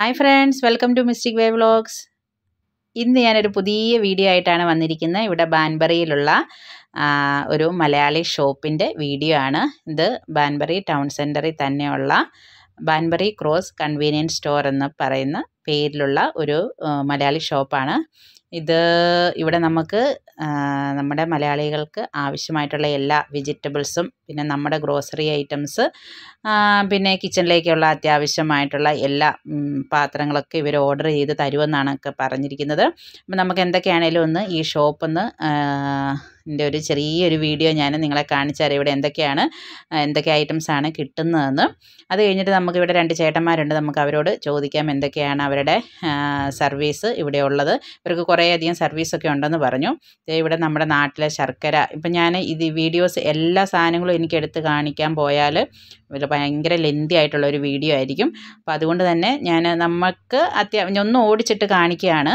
Hi friends welcome to mystic way vlogs ഇന്ന് ഞാനൊരു പുതിയ വീഡിയോ ആയിട്ടാണ് വന്നിരിക്കുന്നത് ഇവിടെ ബാൻബറിയിലുള്ള ആ, ഒരു മലയാളി ഷോപ്പിൻ്റെ വീഡിയോ ആണ് ഇത് ബാൻബറി ടൗൺ സെൻറ്ററിൽ തന്നെയുള്ള ബാൻബറി ക്രോസ് കൺവീനിയൻസ് സ്റ്റോർ എന്ന് പറയുന്ന പേരിലുള്ള ഒരു ആ, മലയാളി ഷോപ്പാണ് ഇത് ഇവിടെ നമുക്ക് ആ, നമ്മുടെ മലയാളികൾക്ക് ആവശ്യമായിട്ടുള്ള എല്ലാ വെജിറ്റബിൾസും പിന്നെ നമ്മുടെ ഗ്രോസറി ഐറ്റംസ് പിന്നെ കിച്ചണിലേക്കുള്ള അത്യാവശ്യമായിട്ടുള്ള എല്ലാ ഉം, പാത്രങ്ങളൊക്കെ ഇവർ ഓർഡർ ചെയ്ത് തരുമെന്നാണ് ഒക്കെ പറഞ്ഞിരിക്കുന്നത് അപ്പം നമുക്ക് എന്തൊക്കെയാണേലും ഒന്ന് ഈ ഷോപ്പൊന്ന് എൻ്റെ ഒരു ചെറിയൊരു വീഡിയോ ഞാൻ നിങ്ങളെ കാണിച്ചു തരാം ഇവിടെ എന്തൊക്കെയാണ് ആ, എന്തൊക്കെ ഐറ്റംസ് ആണ് കിട്ടുന്നതെന്ന് അത് കഴിഞ്ഞിട്ട് നമുക്ക് ഇവിടെ രണ്ട് ചേട്ടന്മാരുണ്ട് നമുക്ക് അവരോട് ചോദിക്കാം എന്തൊക്കെയാണ് അവരുടെ സർവീസ് ഇവിടെ ഉള്ളത് ഇവർക്ക് കുറേയധികം സർവീസൊക്കെ ഉണ്ടെന്ന് പറഞ്ഞു ദേ ഇവിടെ നമ്മുടെ നാട്ടിലെ ശർക്കര ഇപ്പം ഞാൻ ഇത് വീഡിയോസ് എല്ലാ സാധനങ്ങളും എനിക്ക് എടുത്ത് കാണിക്കാൻ പോയാൽ ഒരു ഭയങ്കര ലെന്തി ആയിട്ടുള്ള ഒരു വീഡിയോ ആയിരിക്കും അപ്പോൾ അതുകൊണ്ട് തന്നെ ഞാൻ നമുക്ക് അത്യാവശ്യം ഒന്ന് ഓടിച്ചിട്ട് കാണിക്കുകയാണ്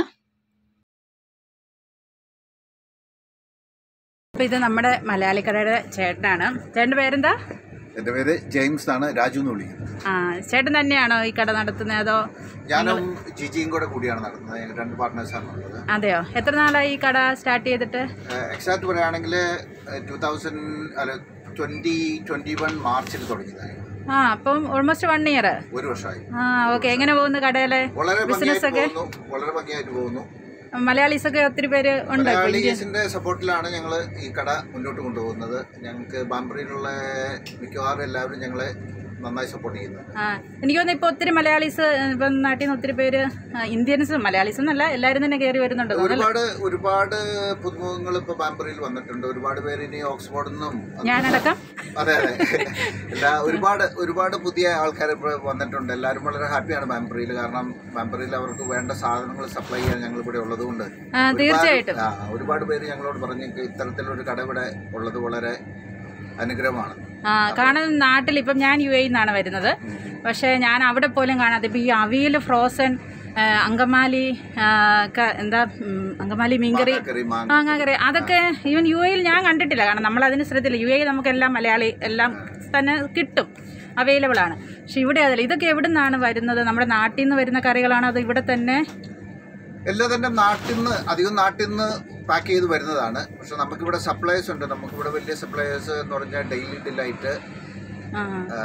അപ്പോൾ ഇത് നമ്മുടെ മലയാളിക്കടയുടെ ചേട്ടനാണ് ചേട്ടൻ്റെ പേരെന്താ എൻ്റെ പേര് ജെയിംസ് ആണ് രാജു എന്ന് വിളിക്കുന്നത് ആ ചേട്ടൻ തന്നെയാണോ ഈ കട നടത്തുന്നത് അതോ ഞാനും ജിജിയും കൂടെ കൂടിയാണ് നടത്തുന്നത് ഞങ്ങൾ രണ്ട് പാർട്ട്നേഴ്സാണ് ഉള്ളത് അതെയോ എത്ര നാളായി ഈ കട സ്റ്റാർട്ട് ചെയ്തിട്ട് എക്സാക്ട് പറയുകയാണെങ്കിൽ ടൂ തൗസൻഡ് അല്ല ട്വൻറ്റി ട്വൻറ്റി വൺ മാർച്ചിൽ തുടങ്ങിയതായി ആ അപ്പം ഓൾമോസ്റ്റ് വൺ ഇയർ ഒരു വർഷമായി ആ ഓക്കെ എങ്ങനെ പോകുന്നു കടയിലെ വളരെ ബിസിനസ് ഭംഗിയായിട്ട് ഒക്കെ പോകുന്നു വളരെ ഭംഗിയായിട്ട് പോകുന്നു മലയാളീസ് ഒക്കെ ഒത്തിരി പേര് ഉണ്ട് ഇപ്പൊ ഇന്ത്യ- മലയാളീസിന്റെ സപ്പോർട്ടിലാണ് ഞങ്ങൾ ഈ കട മുന്നോട്ട് കൊണ്ടുപോകുന്നത് ഞങ്ങൾക്ക് ബാംബറിയിലുള്ള മിക്കവാറും എല്ലാവരും ഞങ്ങളെ നന്നായി സപ്പോർട്ട് ചെയ്യുന്നുണ്ട് ആ എനിക്ക് തോന്നുന്നു ഇപ്പൊ ഒത്തിരി മലയാളീസ് ഇപ്പം നാട്ടിൽ നിന്ന് ഒത്തിരി പേര് ആ, ഇന്ത്യൻസ് മലയാളീസ് എന്നല്ല എല്ലാവരും തന്നെ കയറി വരുന്നുണ്ട് തോന്നുന്നു അല്ലേ? ഒരുപാട് ഒരുപാട് പുതുമുഖങ്ങൾ ഇപ്പൊ ബാംബറിയിൽ വന്നിട്ടുണ്ട് ഒരുപാട് പേര് ഇനി ഓക്സ്ഫോർഡിൽ നിന്നും ഞാനടക്കം അതെ അതെ എല്ലാ ഒരുപാട് ഒരുപാട് പുതിയ ആൾക്കാർ ഇപ്പോൾ വന്നിട്ടുണ്ട് എല്ലാവരും വളരെ ഹാപ്പിയാണ് ബാംബറിയിൽ കാരണം ബാംബറിയിൽ അവർക്ക് വേണ്ട സാധനങ്ങൾ സപ്ലൈ ചെയ്യാൻ ഞങ്ങൾ ഇവിടെ ഉള്ളതുകൊണ്ട് ആ, തീർച്ചയായിട്ടും ആ, ഒരുപാട് പേര് ഞങ്ങളോട് പറഞ്ഞു ഇത്തരത്തിലൊരു കട ഇവിടെ ഉള്ളത് വളരെ അനുഗ്രഹമാണ് ആ കാരണം നാട്ടിൽ ഇപ്പം ഞാൻ യു എ നിന്നാണ് വരുന്നത് പക്ഷേ ഞാൻ അവിടെ പോലും കാണാതെ ഇപ്പം ഈ അവിയൽ ഫ്രോസൺ ആ, അങ്കമാലി ആ, ക- എന്താ ഉം, അങ്കമാലി മീൻകറി കറി മാങ്ങ മാങ്ങാക്കറി അതൊക്കെ ഈവൻ യു എയിൽ ഞാൻ കണ്ടിട്ടില്ല കാരണം നമ്മൾ അതിന് ശ്രദ്ധയില്ല യു എ നമുക്കെല്ലാം മലയാളി എല്ലാം തന്നെ കിട്ടും അവൈലബിൾ ആണ് പക്ഷെ ഇവിടെ അതല്ല ഇതൊക്കെ എവിടെ നിന്നാണ് വരുന്നത് നമ്മുടെ നാട്ടിൽ നിന്ന് വരുന്ന കറികളാണോ അത് ഇവിടെ തന്നെ എല്ലാം തന്നെ നാട്ടിൽ നിന്ന് അധികം നാട്ടിൽ നിന്ന് പാക്ക് ചെയ്ത് വരുന്നതാണ് പക്ഷെ നമുക്കിവിടെ സപ്ലൈസ് ഉണ്ട് നമുക്കിവിടെ വലിയ സപ്ലൈസ് എന്ന് പറഞ്ഞാൽ ഡെയിലി ഡിലൈറ്റ് ആ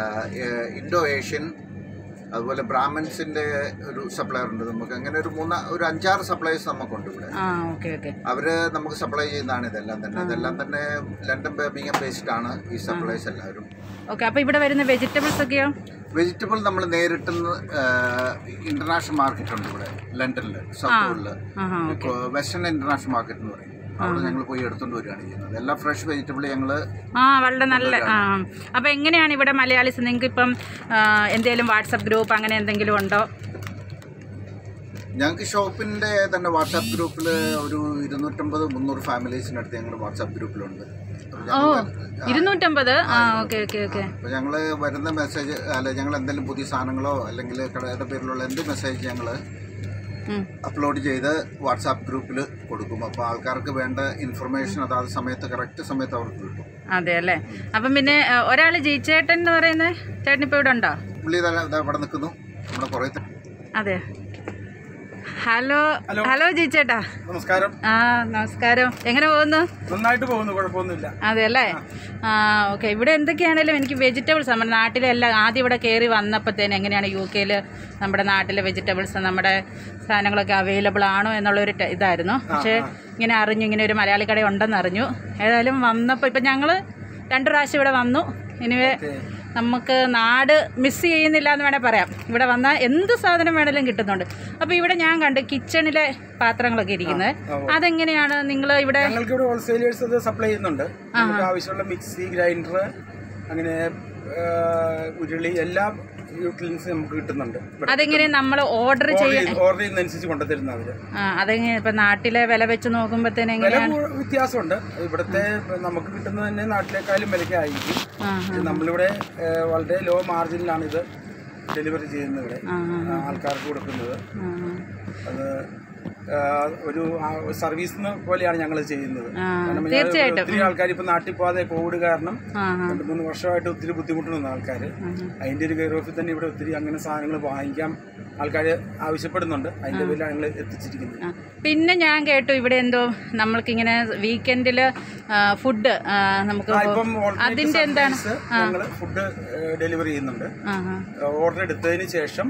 ഇൻഡോ ഏഷ്യൻ അതുപോലെ ബ്രാഹ്മിൻസിന്റെ ഒരു സപ്ലയർ ഉണ്ട് നമുക്ക് അങ്ങനെ ഒരു മൂന്ന് ഒരു അഞ്ചാറ് സപ്ലൈസ് നമുക്കുണ്ട് ഇവിടെ ആ ഓക്കെ ഓക്കെ അവര് നമുക്ക് സപ്ലൈ ചെയ്യുന്നതാണ് ഇതെല്ലാം തന്നെ ഇതെല്ലാം തന്നെ ലണ്ടൻ ബർമിംഗം ബേസ്ഡ് ആണ് ഈ സപ്ലൈസ് എല്ലാവരും ഓക്കെ അപ്പോൾ ഇവിടെ വരുന്ന വെജിറ്റബിൾസ് ഒക്കെയോ വെജിറ്റബിൾ നമ്മൾ നേരിട്ട് ഇന്റർനാഷണൽ മാർക്കറ്റ് ഉണ്ട് ഇവിടെ ലണ്ടനിൽ സൗത്ത് ഹോളില് ആഹാ വെസ്റ്റേൺ ഇന്റർനാഷണൽ മാർക്കറ്റ് എന്ന് പറയും അവിടെ ഞങ്ങൾ പോയി എടുത്തുകൊണ്ട് വരികയാണ് ചെയ്യുന്നത് എല്ലാ ഫ്രഷ് വെജിറ്റബിൾ ഞങ്ങൾ ആ വളരെ നല്ല ആ അപ്പോൾ എങ്ങനെയാണ് ഇവിടെ മലയാളീസ് നിങ്ങൾക്ക് ഇപ്പം എന്തെങ്കിലും വാട്സപ്പ് ഗ്രൂപ്പ് അങ്ങനെ എന്തെങ്കിലും ഉണ്ടോ ഞങ്ങൾക്ക് ഷോപ്പിന്റെ തന്നെ വാട്സാപ്പ് ഗ്രൂപ്പിൽ ഒരു ഇരുന്നൂറ്റമ്പത് മുന്നൂറ് ഫാമിലീസിനടുത്ത് ഞങ്ങളുടെ വാട്സാപ്പ് ഗ്രൂപ്പിലുണ്ട് ഓ ഇരുന്നൂറ്റമ്പത് ആ ഓക്കെ ഓക്കെ ഓക്കെ അപ്പോൾ ഞങ്ങൾ വരുന്ന മെസ്സേജ് അല്ല ഞങ്ങൾ എന്തെങ്കിലും പുതിയ സാധനങ്ങളോ അല്ലെങ്കിൽ കടയുടെ പേരിലുള്ള എന്ത് മെസ്സേജ് ഞങ്ങൾ അപ്ലോഡ് ചെയ്ത് വാട്സാപ്പ് ഗ്രൂപ്പിൽ കൊടുക്കും അപ്പോൾ ആൾക്കാർക്ക് വേണ്ട ഇൻഫർമേഷൻ അതാത് സമയത്ത് കറക്റ്റ് സമയത്ത് അവർക്ക് കിട്ടും അതെ അല്ലേ അപ്പം പിന്നെ ഒരാൾ ജയിച്ചേട്ടൻ എന്ന് പറയുന്നത് ചേട്ടൻ ഇപ്പോൾ ഇവിടെ ഉണ്ടോ പുള്ളി ഇതാ ഇതാ ഇവിടെ നിൽക്കുന്നു നമ്മുടെ കുറേ അതെ ഹലോ ഹലോ ജയിച്ചേട്ടാ നമസ്കാരം ആ നമസ്കാരം എങ്ങനെ പോകുന്നു നന്നായിട്ട് പോകുന്നു കുഴപ്പമൊന്നുമില്ല അതെ അല്ലേ ആ ഓക്കെ ഇവിടെ എന്തൊക്കെയാണേലും എനിക്ക് വെജിറ്റബിൾസ് നമ്മുടെ നാട്ടിലെ എല്ലാം ആദ്യം ഇവിടെ കയറി വന്നപ്പോഴത്തേന് എങ്ങനെയാണ് യു കെയിൽ നമ്മുടെ നാട്ടിലെ വെജിറ്റബിൾസ് നമ്മുടെ സാധനങ്ങളൊക്കെ അവൈലബിൾ ആണോ എന്നുള്ളൊരു ടെ- ഇതായിരുന്നു പക്ഷേ ഇങ്ങനെ അറിഞ്ഞു ഇങ്ങനെ ഒരു മലയാളി കട ഉണ്ടെന്ന് അറിഞ്ഞു ഏതായാലും വന്നപ്പോൾ ഇപ്പം ഞങ്ങൾ രണ്ട് പ്രാവശ്യം ഇവിടെ വന്നു ഇനിവേ നമുക്ക് നാട് മിസ് ചെയ്യുന്നില്ല എന്ന് വേണേൽ പറയാം ഇവിടെ വന്നാൽ എന്ത് സാധനം വേണേലും കിട്ടുന്നുണ്ട് അപ്പോൾ ഇവിടെ ഞാൻ കണ്ട് കിച്ചണിലെ പാത്രങ്ങളൊക്കെ ഇരിക്കുന്നത് അതെങ്ങനെയാണ് നിങ്ങൾ ഇവിടെ ഞങ്ങൾക്ക് ഇവിടെ ഹോൾസെയിലേഴ്സ് അത് സപ്ലൈ ചെയ്യുന്നുണ്ട് നമുക്ക് ആവശ്യമുള്ള മിക്സി ഗ്രൈൻഡർ അങ്ങനെ ആ, ഉരുളി എല്ലാ യൂട്ടിലിൻസും നമുക്ക് കിട്ടുന്നുണ്ട് അതെങ്ങനെ നമ്മൾ ഓർഡർ ചെയ്യാൻ ഓർഡർ ചെയ്യുന്നതനുസരിച്ച് കൊണ്ടുതരുന്നവര് ആ അതെങ്ങനെ ഇപ്പം നാട്ടിലെ വില വെച്ച് നോക്കുമ്പോഴത്തേന് വില എങ്ങനെയാണ് കൂ- വ്യത്യാസമുണ്ട് ഇവിടുത്തെ നമുക്ക് കിട്ടുന്നത് തന്നെ നാട്ടിലേക്കാളും വിലക്കായിരിക്കും ആ ഇത് നമ്മളിവിടെ ആ, വളരെ ലോ മാർജിനിലാണ് ഇത് ഡെലിവറി ചെയ്യുന്നത് ഇവിടെ ആ, ആ, ആൾക്കാർക്ക് കൊടുക്കുന്നത് ആ, അത് ആ, ഒരു ആ, സർവീസ് പോലെയാണ് ഞങ്ങൾ ചെയ്യുന്നത് ആ, കാരണം ഞാൻ തീർച്ചയായിട്ടും. ഒത്തിരി ആൾക്കാർ ഇപ്പൊ നാട്ടിൽ പോകാതെ കോവിഡ് കാരണം ആ ആ രണ്ട് മൂന്ന് വർഷമായിട്ട് ഒത്തിരി ബുദ്ധിമുട്ടുന്ന ആൾക്കാർ അതിന്റെ ഒരു കെയർ ഓഫിൽ തന്നെ ഇവിടെ ഒത്തിരി അങ്ങനെ സാധനങ്ങൾ വാങ്ങിക്കാൻ ആൾക്കാർ ആവശ്യപ്പെടുന്നുണ്ട് അതിന്റെ പേരിലാണ് ഞങ്ങൾ എത്തിച്ചിരിക്കുന്നത് ആ. പിന്നെ ഞാൻ കേട്ടു ഇവിടെ എന്തോ നമ്മൾക്കിങ്ങനെ വീക്കെൻഡിൽ ഫുഡ് നമുക്ക് ആ, ഇപ്പം അതിന്റെ എന്താണ് ഞങ്ങൾ ഫുഡ് ഡെലിവറി ചെയ്യുന്നുണ്ട് ആ ആ ഓർഡർ എടുത്തതിന് ശേഷം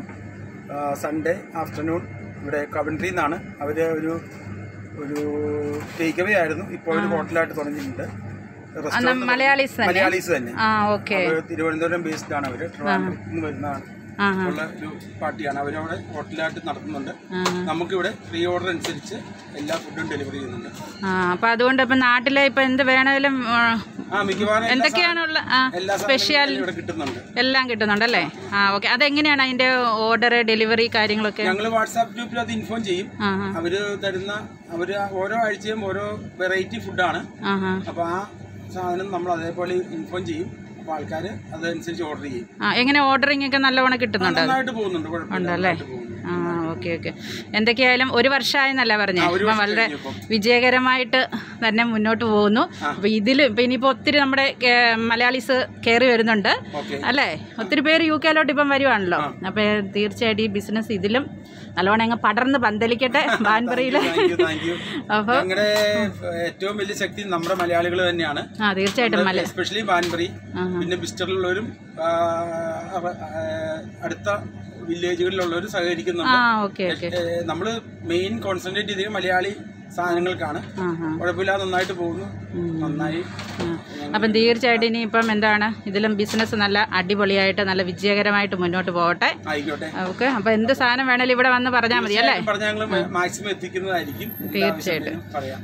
സൺഡേ ആഫ്റ്റർനൂൺ ഇവിടെ കവൻട്രിയിൽ നിന്നാണ് അവർ ഒരു ഒരു ടേക്ക് അവേ ആയിരുന്നു ഇപ്പോൾ ഒരു ഹോട്ടലായിട്ട് തുടങ്ങിയിട്ടുണ്ട് Restaurant മലയാളീസ് തന്നെ മലയാളീസ് തന്നെ ആ ഓക്കെ അവര് തിരുവനന്തപുരം ബേസ്ഡ് ആണ് അവര് ട്രിവാൻഡ്രത്ത് നിന്ന് വരുന്നതാണ് ആ ഉള്ള ഒരു പാർട്ടിയാണ് അവരവിടെ ഹോട്ടലായിട്ട് നടത്തുന്നുണ്ട് ആ. നമുക്കിവിടെ ഫ്രീ ഓർഡർ അനുസരിച്ച് എല്ലാ ഫുഡും ഡെലിവറി ചെയ്യുന്നുണ്ട് ആ അപ്പൊ അതുകൊണ്ട് ഇപ്പൊ നാട്ടിലെ ഇപ്പൊ എന്ത് വേണേലും ആ, ആ മിക്കവാറും എല്ലാ എന്തൊക്കെയാണുള്ള ആ സാധനങ്ങളും- എല്ലാ സ്പെഷ്യൽ സാധനങ്ങളും ഇവിടെ കിട്ടുന്നുണ്ട് എല്ലാം കിട്ടുന്നുണ്ടല്ലേ ആ ഓക്കെ അതെങ്ങനെയാണ് അതിന്റെ ഓർഡർ ഡെലിവറി കാര്യങ്ങളൊക്കെ ഞങ്ങൾ വാട്സാപ്പ് ഗ്രൂപ്പിൽ അത് ഇൻഫോം ചെയ്യും ആ ആ അവര് തരുന്ന അവര് ഓരോ ആഴ്ചയും ഓരോ വെറൈറ്റി ഫുഡാണ് ആ ആ അപ്പോൾ ആ സാധനം നമ്മൾ അതേപോലെ ഇൻഫോം ചെയ്യും അപ്പോൾ ആൾക്കാർ അതനുസരിച്ച് ഓർഡർ ചെയ്യും ആ എങ്ങനെ ഓർഡറിംഗ് ഒക്കെ നല്ലവണ്ണം കിട്ടുന്നുണ്ട് നന്നായിട്ട് പോകുന്നുണ്ട് കുഴപ്പമില്ല ഉണ്ടല്ലേ നന്നായിട്ട് പോകുന്നു. ആ ഓക്കെ ഓക്കെ എന്തൊക്കെയായാലും ഒരു വർഷമായെന്നല്ല പറഞ്ഞേ ഒരു അപ്പം വർഷം വളരെ കഴിഞ്ഞു ഇപ്പം. വിജയകരമായിട്ട് തന്നെ മുന്നോട്ട് പോകുന്നു അപ്പോൾ ഇതിൽ ഇപ്പം ഇനിയിപ്പോൾ ഒത്തിരി നമ്മുടെ കേ- മലയാളീസ് കയറി വരുന്നുണ്ട് ഓക്കെ അല്ലേ ഒത്തിരി പേര് യു കെയിലോട്ട് ഇപ്പം വരുവാണല്ലോ അപ്പോൾ തീർച്ചയായിട്ടും ഈ ബിസിനസ് ഇതിലും നല്ലോണം അങ്ങ് പടർന്ന് പന്തലിക്കട്ടെ ബാൻപറയിൽ താങ്ക് യു താങ്ക് യു അപ്പോൾ ഞങ്ങളുടെ ഏറ്റവും വലിയ ശക്തി നമ്മുടെ മലയാളികൾ തന്നെയാണ് ആ തീർച്ചയായിട്ടും മല എസ്പെഷ്യലി ബാൻബറി ആ പിന്നെ ബിസ്റ്ററിലുള്ളവരും ആ, അവ- ആ, അടുത്ത വില്ലേജുകളിലുള്ളവരും ആ സഹകരിക്കുന്നുണ്ട് ഓക്കെ ഓക്കെ നമ്മൾ മെയിൻ കോൺസെൻട്രേറ്റ് ചെയ്തത് മലയാളി സാധനങ്ങൾക്കാണ് ആ ആ കുഴപ്പമില്ലാതെ നന്നായിട്ട് പോകുന്നു നന്നായി ആ. അപ്പം തീർച്ചയായിട്ടും ഇനിയിപ്പം എന്താണ് ഇതിലും ബിസിനസ് നല്ല അടിപൊളിയായിട്ട് നല്ല വിജയകരമായിട്ട് മുന്നോട്ട് പോകട്ടെ ആയിക്കോട്ടെ ഓക്കെ അപ്പം എന്ത് സാധനം വേണേലും ഇവിടെ വന്ന് പറഞ്ഞാൽ മതി അല്ലേ പറഞ്ഞ ഞങ്ങൾ മാക്സിമം എത്തിക്കുന്നതായിരിക്കും എന്ത് തീർച്ചയായിട്ടും. ആവശ്യത്തിനും പറയാം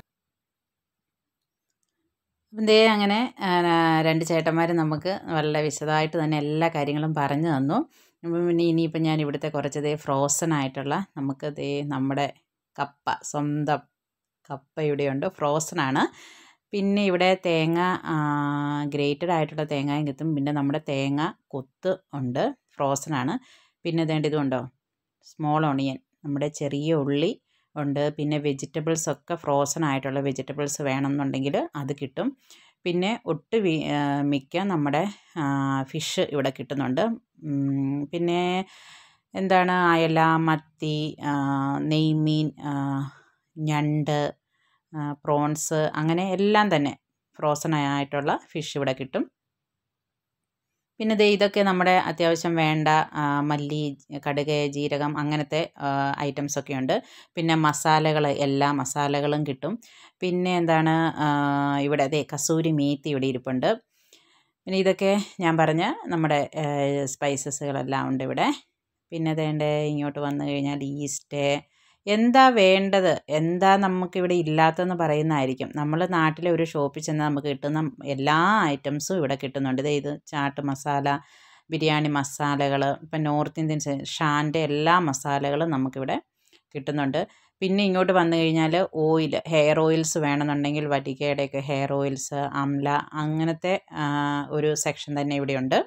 അപ്പം ദേ അങ്ങനെ ആ, രണ്ട് ചേട്ടന്മാർ നമുക്ക് വളരെ വിശദമായിട്ട് തന്നെ എല്ലാ കാര്യങ്ങളും പറഞ്ഞു തന്നു അപ്പം പിന്നെ ഇനിയിപ്പം ഞാൻ ഇവിടുത്തെ കുറച്ച് ദേ ഫ്രോസൺ ആയിട്ടുള്ള നമുക്ക് ദേ നമ്മുടെ കപ്പ സ്വന്തം കപ്പ ഇവിടെയുണ്ട് ഫ്രോസൺ ആണ് പിന്നെ ഇവിടെ തേങ്ങ ഗ്രേറ്റഡ് ആയിട്ടുള്ള തേങ്ങയും കിട്ടും പിന്നെ നമ്മുടെ തേങ്ങ കൊത്ത് ഉണ്ട് ഫ്രോസൺ ആണ് പിന്നെ ഇതേണ്ട ഇതുണ്ടോ സ്മോൾ ഓണിയൻ നമ്മുടെ ചെറിയ ഉള്ളി ഉണ്ട് പിന്നെ വെജിറ്റബിൾസ് ഒക്കെ ഫ്രോസൺ ആയിട്ടുള്ള വെജിറ്റബിൾസ് വേണമെന്നുണ്ടെങ്കിൽ അത് കിട്ടും പിന്നെ ഒട്ട് വി ആ, മിക്ക നമ്മുടെ ഫിഷ് ഇവിടെ കിട്ടുന്നുണ്ട് ഉം, പിന്നെ എന്താണ് അയല മത്തി ആ, നെയ്മീൻ ആ, ഞണ്ട് ആ, പ്രോൺസ് അങ്ങനെ എല്ലാം തന്നെ ഫ്രോസൺ ആയിട്ടുള്ള ഫിഷ് ഇവിടെ കിട്ടും പിന്നെ ദേ ഇതൊക്കെ നമ്മുടെ അത്യാവശ്യം വേണ്ട ആ, മല്ലി കടുക് ജീരകം അങ്ങനത്തെ ഐറ്റംസ് ഒക്കെ ഉണ്ട് പിന്നെ മസാലകൾ എല്ലാ മസാലകളും കിട്ടും പിന്നെ എന്താണ് ആ, ഇവിടെ അതെ കസൂരി മീത്തി ഇവിടെ ഇരിപ്പുണ്ട് പിന്നെ ഇതൊക്കെ ഞാൻ പറഞ്ഞ നമ്മുടെ സ്പൈസസുകളെല്ലാം ഉണ്ട് ഇവിടെ പിന്നെ അതേണ്ട ഇങ്ങോട്ട് വന്നു കഴിഞ്ഞാൽ ഈസ്റ്റ് എന്താ വേണ്ടത് എന്താ നമുക്കിവിടെ ഇല്ലാത്തതെന്ന് പറയുന്നതായിരിക്കും നമ്മൾ നാട്ടിലെ ഒരു ഷോപ്പിൽ ചെന്നാൽ നമുക്ക് കിട്ടുന്ന എല്ലാ ഐറ്റംസും ഇവിടെ കിട്ടുന്നുണ്ട് ദേ ഇത് ചാട്ട് മസാല ബിരിയാണി മസാലകൾ ഇപ്പം നോർത്ത് ഇന്ത്യൻ സെ- ഷാൻ്റെ എല്ലാ മസാലകളും നമുക്കിവിടെ കിട്ടുന്നുണ്ട് പിന്നെ ഇങ്ങോട്ട് വന്നു കഴിഞ്ഞാൽ ഓയിൽ ഹെയർ ഓയിൽസ് വേണമെന്നുണ്ടെങ്കിൽ വറ്റിക്കയുടെയൊക്കെ ഹെയർ ഓയിൽസ് അംല അങ്ങനത്തെ ആ, ഒരു സെക്ഷൻ തന്നെ ഇവിടെയുണ്ട്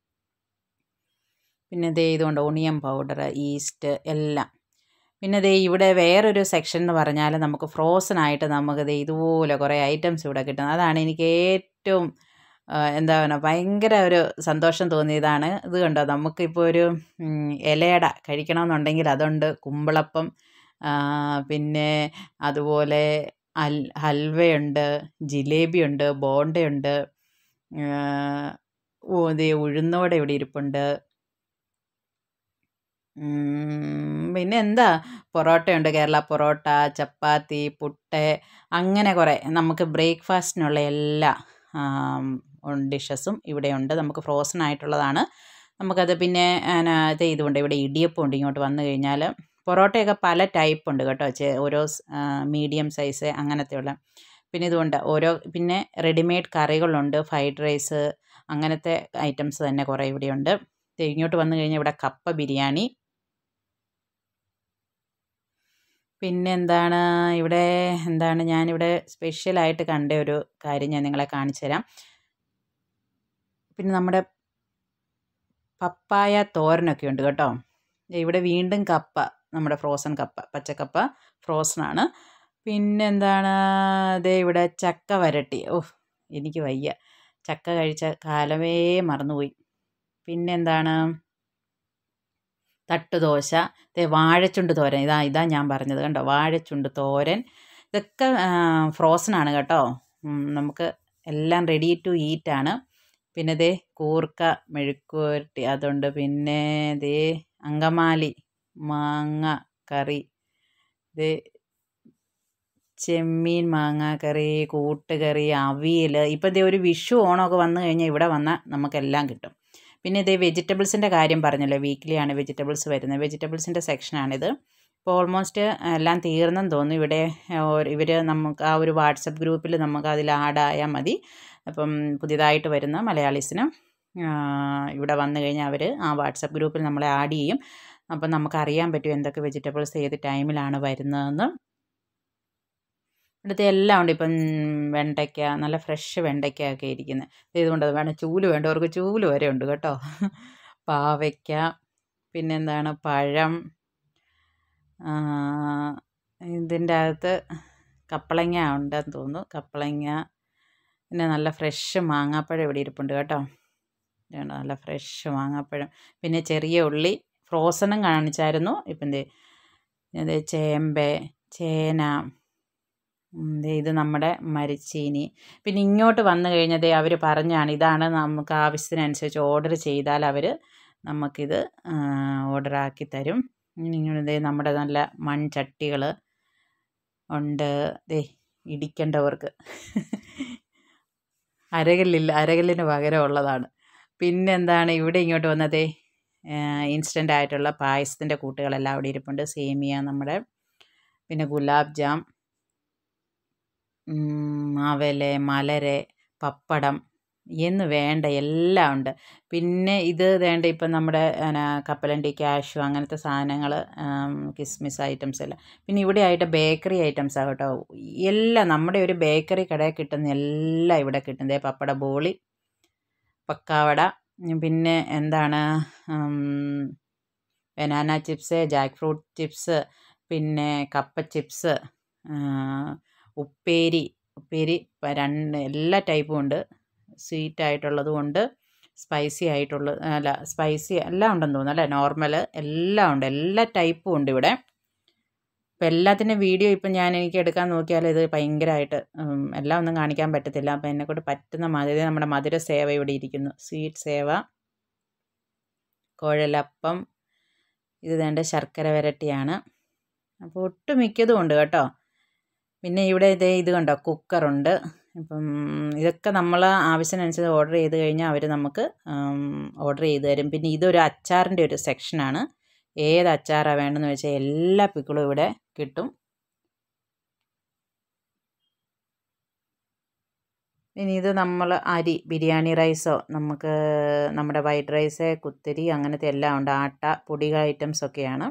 പിന്നെ ദേ ഇതുകൊണ്ട് ഓണിയൻ പൗഡർ ഈസ്റ്റ് എല്ലാം പിന്നെ ദേ ഇവിടെ വേറൊരു സെക്ഷൻ എന്ന് പറഞ്ഞാൽ നമുക്ക് ഫ്രോസൺ ആയിട്ട് നമുക്ക് ദേ ഇതുപോലെ കുറേ ഐറ്റംസ് ഇവിടെ കിട്ടും അതാണ് എനിക്ക് ഏറ്റവും ആ, എന്താ പറയുക ഭയങ്കര ഒരു സന്തോഷം തോന്നിയതാണ് ഇത് കണ്ടോ നമുക്കിപ്പോൾ ഒരു ഉം, ഇലയട കഴിക്കണമെന്നുണ്ടെങ്കിൽ അതുണ്ട് കുമ്പളപ്പം ആ, പിന്നെ അതുപോലെ അൽ ഹൽവയുണ്ട് ജിലേബിയുണ്ട് ബോണ്ടയുണ്ട് ആ, ഓ ദേ ഉഴുന്നോടെ ഇവിടെ ഇരിപ്പുണ്ട് ഉം, പിന്നെ എന്താ പൊറോട്ടയുണ്ട് കേരള പൊറോട്ട ചപ്പാത്തി പുട്ട് അങ്ങനെ കുറേ നമുക്ക് ബ്രേക്ക്ഫാസ്റ്റിനുള്ള എല്ലാ ഡിഷസും ഇവിടെയുണ്ട് നമുക്ക് ഫ്രോസൺ ആയിട്ടുള്ളതാണ് നമുക്കത് പിന്നെ എന്നാ, ഇത് ഇതുണ്ട് ഇവിടെ ഇടിയപ്പം ഉണ്ട് ഇങ്ങോട്ട് വന്നു കഴിഞ്ഞാൽ പൊറോട്ടയൊക്കെ പല ടൈപ്പ് ഉണ്ട് കേട്ടോ ചെ- ഓരോ മീഡിയം സൈസ് അങ്ങനത്തെയുള്ള പിന്നെ ഇതുണ്ട് ഓരോ പിന്നെ റെഡിമെയ്ഡ് കറികളുണ്ട് ഫ്രൈഡ് റൈസ് അങ്ങനത്തെ ഐറ്റംസ് തന്നെ കുറേ ഇവിടെയുണ്ട് ദേ ഇങ്ങോട്ട് വന്നു കഴിഞ്ഞാൽ ഇവിടെ കപ്പ ബിരിയാണി പിന്നെ എന്താണ് ഇവിടെ എന്താണ് ഞാനിവിടെ സ്പെഷ്യലായിട്ട് കണ്ട ഒരു കാര്യം ഞാൻ നിങ്ങളെ കാണിച്ചു തരാം പിന്നെ നമ്മുടെ പപ്പായ തോരനൊക്കെ ഉണ്ട് കേട്ടോ ദേ ഇവിടെ വീണ്ടും കപ്പ നമ്മുടെ ഫ്രോസൺ കപ്പ പച്ചക്കപ്പ ഫ്രോസണാണ് പിന്നെന്താണ് ദേ ഇവിടെ ചക്ക വരട്ടി ഓഹ് എനിക്ക് വയ്യ ചക്ക കഴിച്ച കാലമേ മറന്നുപോയി പിന്നെന്താണ് തട്ടുദോശ ദേ വാഴച്ചുണ്ട് തോരൻ ഇതാ ഇതാ ഞാൻ പറഞ്ഞത് കണ്ടോ വാഴച്ചുണ്ട് തോരൻ ഇതൊക്കെ ഫ്രോസൺ ആണ് കേട്ടോ ഉം, നമുക്ക് എല്ലാം റെഡി ടു ഈറ്റ് ആണ് പിന്നെ ദേ കൂർക്ക മെഴുക്കുവരട്ടി അതുണ്ട് പിന്നെ ദേ അങ്കമാലി മാങ്ങ കറി ദേ ചെമ്മീൻ മാങ്ങ കറി കൂട്ടുകറി അവിയൽ ഇപ്പം ദേ ഒരു വിഷു ഓണമൊക്കെ വന്നു കഴിഞ്ഞാൽ ഇവിടെ വന്നാൽ നമുക്കെല്ലാം കിട്ടും പിന്നെ ഇതേ വെജിറ്റബിൾസിൻ്റെ കാര്യം പറഞ്ഞല്ലോ വീക്കിലി ആണ് വെജിറ്റബിൾസ് വരുന്നത് വെജിറ്റബിൾസിൻ്റെ സെക്ഷനാണിത് ഇപ്പോൾ ഓൾമോസ്റ്റ് എല്ലാം തീർന്നെന്ന് തോന്നുന്നു ഇവിടെ ഇവർ നമുക്ക് ആ ഒരു വാട്സപ്പ് ഗ്രൂപ്പിൽ നമുക്ക് അതിൽ ആഡായാൽ മതി അപ്പം പുതിയതായിട്ട് വരുന്ന മലയാളീസിന് ഇവിടെ വന്നു കഴിഞ്ഞാൽ അവർ ആ വാട്സപ്പ് ഗ്രൂപ്പിൽ നമ്മളെ ആഡ് ചെയ്യും അപ്പം നമുക്ക് അറിയാൻ പറ്റും എന്തൊക്കെ വെജിറ്റബിൾസ് ഏത് ടൈമിലാണ് വരുന്നതെന്ന് ഇവിടുത്തെ എല്ലാം ഉണ്ട് ഇപ്പം വെണ്ടയ്ക്ക നല്ല ഫ്രഷ് വെണ്ടയ്ക്ക ഒക്കെ ഇരിക്കുന്നത് ഇതുകൊണ്ട് വേണം ചൂല് വേണ്ടവർക്ക് ചൂല് വരെ ഉണ്ട് കേട്ടോ പാവയ്ക്ക പിന്നെന്താണ് പഴം ആ, ഇതിൻ്റെ അകത്ത് കപ്പളങ്ങ ഉണ്ടെന്ന് തോന്നുന്നു കപ്പളങ്ങ പിന്നെ നല്ല ഫ്രഷ് മാങ്ങാപ്പഴം ഇവിടെ ഇരിപ്പുണ്ട് കേട്ടോ ഇതുണ്ട് നല്ല ഫ്രഷ് മാങ്ങാപ്പഴം പിന്നെ ചെറിയ ഉള്ളി ഫ്രോസണും കാണിച്ചായിരുന്നു ഇപ്പം ദേ ഇത് ചേമ്പ് ചേന ഉം, ദേ ഇത് നമ്മുടെ മരിച്ചീനി പിന്നെ ഇങ്ങോട്ട് വന്നു കഴിഞ്ഞാൽ ദേ അവർ പറഞ്ഞാണ് ഇതാണ് നമുക്ക് ആവശ്യത്തിനനുസരിച്ച് ഓർഡർ ചെയ്താൽ അവർ നമുക്കിത് ഓർഡർ ആക്കി തരും ഇനി ഇങ്ങനെ ദേ നമ്മുടെ നല്ല മൺചട്ടികൾ ഉണ്ട് ദേ ഇടിക്കേണ്ടവർക്ക് അരകല്ലില്ല അരകല്ലിന് പകരം ഉള്ളതാണ് പിന്നെന്താണ് ഇവിടെ ഇങ്ങോട്ട് വന്നതേ ഇൻസ്റ്റൻ്റ് ആയിട്ടുള്ള പായസത്തിൻ്റെ കൂട്ടുകളെല്ലാം അവിടെ ഇരിപ്പുണ്ട് സേമിയ നമ്മുടെ പിന്നെ ഗുലാബ് ജാം ഉം, അവല് മലര് പപ്പടം എന്ന് വേണ്ട എല്ലാം ഉണ്ട് പിന്നെ ഇത് വേണ്ട ഇപ്പം നമ്മുടെ എന്നാ, കപ്പലണ്ടി കാഷ്യൂ അങ്ങനത്തെ സാധനങ്ങൾ കിസ്മിസ് ഐറ്റംസ് എല്ലാം പിന്നെ ഇവിടെ ആയിട്ട് ബേക്കറി ഐറ്റംസ് ആണ് കേട്ടോ എല്ലാം നമ്മുടെ ഒരു ബേക്കറി കടയിൽ കിട്ടുന്ന എല്ലാം ഇവിടെ കിട്ടും ദേ പപ്പട ബോളി പക്കാവട ഉം, പിന്നെ എന്താണ് banana chips jackfruit chips പിന്നെ കപ്പ ചിപ്സ് ഉപ്പേരി ഉപ്പേരി പ- രണ്ട് എല്ലാ ടൈപ്പും ഉണ്ട് സ്വീറ്റ് ആയിട്ടുള്ളതും ഉണ്ട് സ്പൈസി ആയിട്ടുള്ള അല്ല സ്പൈസി എല്ലാം ഉണ്ടെന്ന് തോന്നുന്നു അല്ലേ നോർമൽ എല്ലാം ഉണ്ട് എല്ലാ ടൈപ്പും ഉണ്ട് ഇവിടെ ഇപ്പം എല്ലാത്തിൻ്റെ വീഡിയോ ഇപ്പം ഞാൻ എനിക്ക് എടുക്കാൻ നോക്കിയാൽ ഇത് ഭയങ്കരമായിട്ട് ഉം, എല്ലാം ഒന്നും കാണിക്കാൻ പറ്റത്തില്ല അപ്പം എന്നെക്കൊണ്ട് പറ്റുന്ന മാതിരി നമ്മുടെ മധുര സേവ ഇവിടെ ഇരിക്കുന്നു സ്വീറ്റ് സേവ കുഴലപ്പം ഇത് വേണ്ട ശർക്കര വരട്ടിയാണ് അപ്പോൾ ഒട്ടുമിക്കതും ഉണ്ട് കേട്ടോ പിന്നെ ഇവിടെ ഇതേ ഇത് കണ്ടോ കുക്കറുണ്ട് ഇപ്പം ഇതൊക്കെ നമ്മൾ ആവശ്യത്തിനനുസരിച്ച് ഓർഡർ ചെയ്ത് കഴിഞ്ഞാൽ അവർ നമുക്ക് ഓർഡർ ചെയ്ത് തരും പിന്നെ ഇതൊരു അച്ചാറിൻ്റെ ഒരു സെക്ഷനാണ് ഏത് അച്ചാറാണ് വേണ്ടതെന്ന് വെച്ചാൽ എല്ലാ പിക്കിളും ഇവിടെ കിട്ടും ഇനി ഇത് നമ്മൾ അരി ബിരിയാണി റൈസോ നമുക്ക് നമ്മുടെ വൈറ്റ് റൈസ് കുത്തിരി അങ്ങനത്തെ എല്ലാം ഉണ്ട് ആട്ട പൊടികൾ ഐറ്റംസ് ഒക്കെയാണ്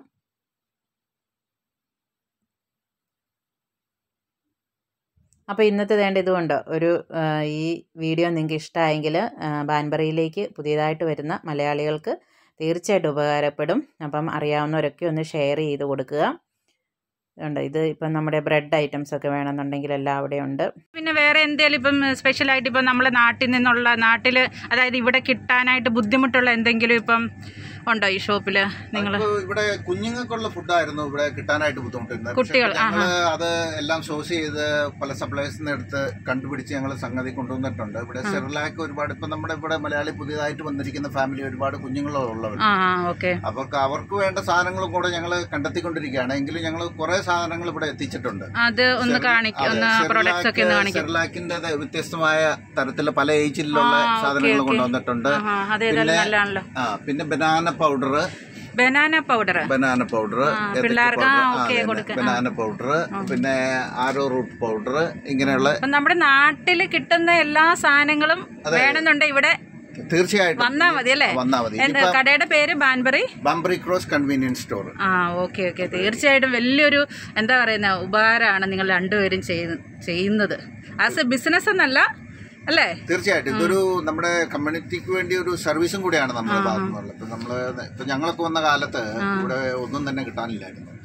അപ്പോൾ ഇന്നത്തെ വേണ്ട ഇതുകൊണ്ട് ഒരു ആ, ഈ വീഡിയോ നിങ്ങൾക്ക് ഇഷ്ടമായെങ്കിൽ ബാൻബറിയിലേക്ക് പുതിയതായിട്ട് വരുന്ന മലയാളികൾക്ക് തീർച്ചയായിട്ടും ഉപകാരപ്പെടും അപ്പം അറിയാവുന്നവരൊക്കെ ഒന്ന് ഷെയർ ചെയ്ത് കൊടുക്കുക ഉണ്ട് ഇത് ഇപ്പം നമ്മുടെ ബ്രെഡ് ഐറ്റംസ് ഒക്കെ വേണമെന്നുണ്ടെങ്കിൽ എല്ലാം അവിടെ ഉണ്ട് പിന്നെ വേറെ എന്തെങ്കിലും ഇപ്പം സ്പെഷ്യലായിട്ട് ഇപ്പം നമ്മളെ നാട്ടിൽ നിന്നുള്ള നാട്ടിൽ അതായത് ഇവിടെ കിട്ടാനായിട്ട് ബുദ്ധിമുട്ടുള്ള എന്തെങ്കിലും ഇപ്പം ഉണ്ടോ ഈ ഷോപ്പിൽ നിങ്ങൾ അതിപ്പോ ഇവിടെ കുഞ്ഞുങ്ങൾക്കുള്ള ഫുഡായിരുന്നു ഇവിടെ കിട്ടാനായിട്ട് ബുദ്ധിമുട്ടിരുന്നത് പക്ഷേ കുട്ടികൾ, ഞങ്ങള് അത് എല്ലാം സോഴ്സ് ചെയ്ത് പല സപ്ലൈസിൽ എടുത്ത് കണ്ടുപിടിച്ച് ഞങ്ങൾ സംഗതി കൊണ്ടുവന്നിട്ടുണ്ട് ഇവിടെ സെറിലാക്ക് ഒരുപാട് ഇപ്പൊ നമ്മുടെ ഇവിടെ മലയാളി പുതിയതായിട്ട് വന്നിരിക്കുന്ന ഫാമിലി ഒരുപാട് കുഞ്ഞുങ്ങളുള്ളവർ ആ ആ ഓക്കെ അവർക്ക് അവർക്ക് വേണ്ട സാധനങ്ങളും കൂടെ ഞങ്ങൾ കണ്ടെത്തിക്കൊണ്ടിരിക്കുകയാണ് എങ്കിലും ഞങ്ങൾ കുറെ സാധനങ്ങൾ ഇവിടെ എത്തിച്ചിട്ടുണ്ട് അത് ഒന്ന് കാണിക്കും ഒന്ന് പ്രൊഡക്ട്സ് ഒക്കെ ഒന്ന് കാണിക്കും സെറിലാക്കിന്റെ വ്യത്യസ്തമായ തരത്തിലുള്ള പല ഏജിലുള്ള ആ, ഓക്കേ, സാധനങ്ങൾ ഓക്കേ. കൊണ്ടുവന്നിട്ടുണ്ട് ആ അതേതായാലും നല്ലതാണല്ലോ ആ പിന്നെ banana powder banana powder banana powder പിള്ളേർക്ക് ആ, ഓക്കേ, കൊടുക്ക. ബനാന പൗഡർ പിന്നെ ആരോ റൂട്ട് പൗഡർ ഇങ്ങനെയുള്ള അപ്പം നമ്മുടെ നാട്ടിൽ കിട്ടുന്ന എല്ലാ സാധനങ്ങളും വേണമെന്നുണ്ടെങ്കിൽ ഇവിടെ തീർച്ചയായിട്ടും വന്നാ മതി അല്ലേ വന്നാ മതി എന്താ കടയുടെ പേര് Banbury Banbury cross convenience store ആ ഓക്കെ ഓക്കെ തീർച്ചയായിട്ടും വലിയൊരു എന്താ പറയുന്ന ഉപകാരമാണ് നിങ്ങൾ രണ്ടുപേരും ചെയ്യുന്ന ചെയ്യുന്നത് ആസ് എ ബിസിനസ് എന്നല്ല അല്ലേ തീർച്ചയായിട്ടും ഇതൊരു നമ്മുടെ കമ്മ്യൂണിറ്റിക്ക് വേണ്ടി ഒരു സർവീസും കൂടിയാണ് നമ്മുടെ ഭാഗത്തു നിന്നുള്ളത് ഇപ്പൊ നമ്മള് ഇപ്പൊ ഞങ്ങളൊക്കെ വന്ന കാലത്ത് ഇവിടെ ഒന്നും തന്നെ കിട്ടാനില്ലായിരുന്നു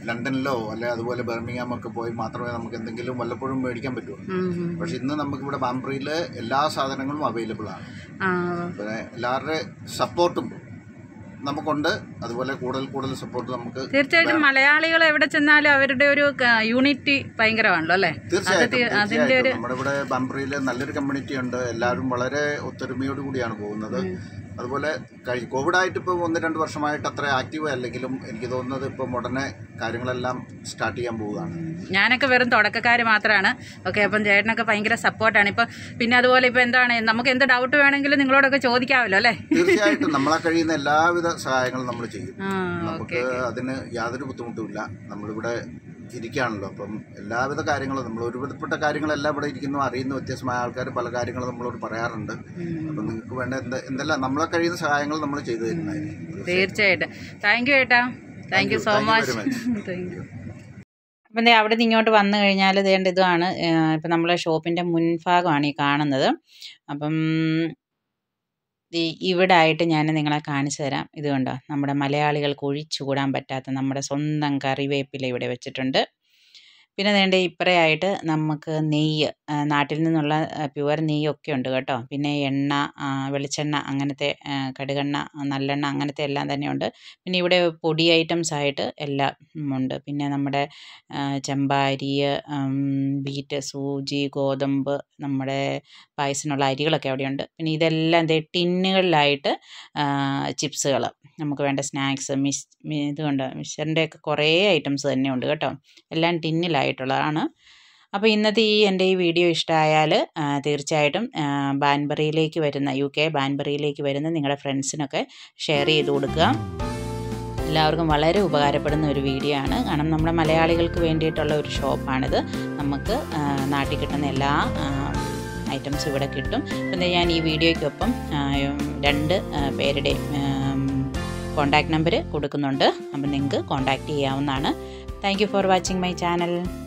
ലണ്ടനിലോ അല്ലെ അതുപോലെ ബർമിംഗാം ഒക്കെ പോയി മാത്രമേ നമുക്ക് എന്തെങ്കിലും വല്ലപ്പോഴും മേടിക്കാൻ പറ്റുള്ളൂ ഉം, ഉം. പക്ഷെ ഇന്ന് നമുക്കിവിടെ ബാംബ്രയിൽ എല്ലാ സാധനങ്ങളും അവൈലബിൾ ആണ് ആ പിന്നെ എല്ലാവരുടെ സപ്പോർട്ടും നമുക്കുണ്ട് അതുപോലെ കൂടുതൽ കൂടുതൽ സപ്പോർട്ട് നമുക്ക് തീർച്ചയായിട്ടും മലയാളികൾ എവിടെ ചെന്നാലും അവരുടെ ഒരു യൂണിറ്റി ഭയങ്കരമാണല്ലോ അല്ലേ തീർച്ചയായിട്ടും അത് തി- അതിന്റെ ഒരു തീർച്ചയായിട്ടും നമ്മുടെ ഇവിടെ ബാംബ്രയിൽ നല്ലൊരു കമ്മ്യൂണിറ്റി ഉണ്ട് എല്ലാവരും വളരെ ഒത്തൊരുമയോട് കൂടിയാണ് പോകുന്നത് അതുപോലെ കഴി കോവിഡായിട്ട് ഇപ്പോൾ ഒന്ന് രണ്ട് വർഷമായിട്ട് അത്ര ആക്റ്റീവ് അല്ലെങ്കിലും എനിക്ക് തോന്നുന്നത് ഇപ്പം ഉടനെ കാര്യങ്ങളെല്ലാം സ്റ്റാർട്ട് ചെയ്യാൻ പോവുകയാണ് ഞാനൊക്കെ വെറും തുടക്കക്കാർ മാത്രമാണ് ഓക്കെ അപ്പം ചേട്ടനൊക്കെ ഭയങ്കര സപ്പോർട്ടാണ് ഇപ്പം പിന്നെ അതുപോലെ ഇപ്പം എന്താണ് നമുക്ക് എന്ത് ഡൗട്ട് വേണമെങ്കിലും നിങ്ങളോടൊക്കെ ചോദിക്കാമല്ലോ അല്ലേ തീർച്ചയായിട്ടും നമ്മളെ കഴിയുന്ന എല്ലാവിധ സഹായങ്ങളും നമ്മൾ ചെയ്യും ആ നമുക്ക് അതിന് യാതൊരു ബുദ്ധിമുട്ടുമില്ല നമ്മളിവിടെ ഇരിക്കുകയാണല്ലോ അപ്പം എല്ലാവിധ കാര്യങ്ങളും നമ്മൾ ഒരുവിധപ്പെട്ട കാര്യങ്ങളെല്ലാം ഇവിടെ ഇരിക്കുന്നു അറിയുന്ന വ്യത്യസ്തമായ ആൾക്കാർ പല കാര്യങ്ങളും നമ്മളോട് പറയാറുണ്ട് അപ്പം നിങ്ങൾക്ക് വേണ്ട എന്ത് എന്തെല്ലാം നമ്മളെ കഴിയുന്ന സഹായങ്ങൾ നമ്മൾ ചെയ്തു തരുന്നതായിരിക്കും തീർച്ചയായിട്ടും താങ്ക് യു ഏട്ടാ thank you so Thank you much very much. Thank you അപ്പം ദേ അവിടെ നിന്ന് ഇങ്ങോട്ട് വന്നു കഴിഞ്ഞാൽ ഇതേണ്ട ഇതാണ് ഇപ്പം നമ്മളെ ഷോപ്പിൻ്റെ മുൻഭാഗമാണ് ഈ കാണുന്നത് അപ്പം ഈ ഇവിടെ ആയിട്ട് ഞാൻ നിങ്ങളെ കാണിച്ചു തരാം ഇത് കണ്ടോ നമ്മുടെ മലയാളികൾക്ക് ഒഴിച്ചുകൂടാൻ പറ്റാത്ത നമ്മുടെ സ്വന്തം കറിവേപ്പില ഇവിടെ വെച്ചിട്ടുണ്ട് പിന്നെ വേണ്ട ഇപ്പറയായിട്ട് നമുക്ക് നെയ്യ് ആ, നാട്ടിൽ നിന്നുള്ള പ്യുവർ നെയ്യൊക്കെ ഉണ്ട് കേട്ടോ പിന്നെ എണ്ണ ആ, വെളിച്ചെണ്ണ അങ്ങനത്തെ ആ, കടുകെണ്ണ നല്ലെണ്ണ അങ്ങനത്തെ എല്ലാം തന്നെയുണ്ട് പിന്നെ ഇവിടെ പൊടി ഐറ്റംസ് ആയിട്ട് എല്ലാം ഉം, ഉണ്ട് പിന്നെ നമ്മുടെ ആ, ചെമ്പാരി ഉം, ബീറ്റ് സൂചി ഗോതമ്പ് നമ്മുടെ പായസത്തിനുള്ള അരികളൊക്കെ അവിടെയുണ്ട് പിന്നെ ഇതെല്ലാം എന്തേ ടിന്നുകളിലായിട്ട് ചിപ്സുകൾ നമുക്ക് വേണ്ട സ്നാക്സ് മിസ് മി- ഇതുകൊണ്ട് മിക്സറിൻ്റെയൊക്കെ കുറേ ഐറ്റംസ് തന്നെയുണ്ട് കേട്ടോ എല്ലാം ടിന്നിലായിട്ടുള്ളതാണ് അപ്പോൾ ഇന്നത്തെ ഈ എൻ്റെ ഈ വീഡിയോ ഇഷ്ടമായാൽ തീർച്ചയായിട്ടും ആ, ബാൻബറിയിലേക്ക് വരുന്ന യു കെ ബാൻബറിയിലേക്ക് വരുന്ന നിങ്ങളുടെ ഫ്രണ്ട്സിനൊക്കെ ഷെയർ ചെയ്ത് കൊടുക്കുക എല്ലാവർക്കും വളരെ ഉപകാരപ്പെടുന്ന ഒരു വീഡിയോ ആണ് കാരണം നമ്മുടെ മലയാളികൾക്ക് വേണ്ടിയിട്ടുള്ള ഒരു ഷോപ്പാണിത് നമുക്ക് ആ, നാട്ടിൽ കിട്ടുന്ന എല്ലാ ഐറ്റംസും ഇവിടെ കിട്ടും പിന്നെ ഞാൻ ഈ വീഡിയോയ്ക്കൊപ്പം ആ, രണ്ട് ആ, പേരുടെയും കോൺടാക്ട് നമ്പർ കൊടുക്കുന്നുണ്ട് അപ്പം നിങ്ങൾക്ക് കോൺടാക്റ്റ് ചെയ്യാവുന്നതാണ് thank you for watching my channel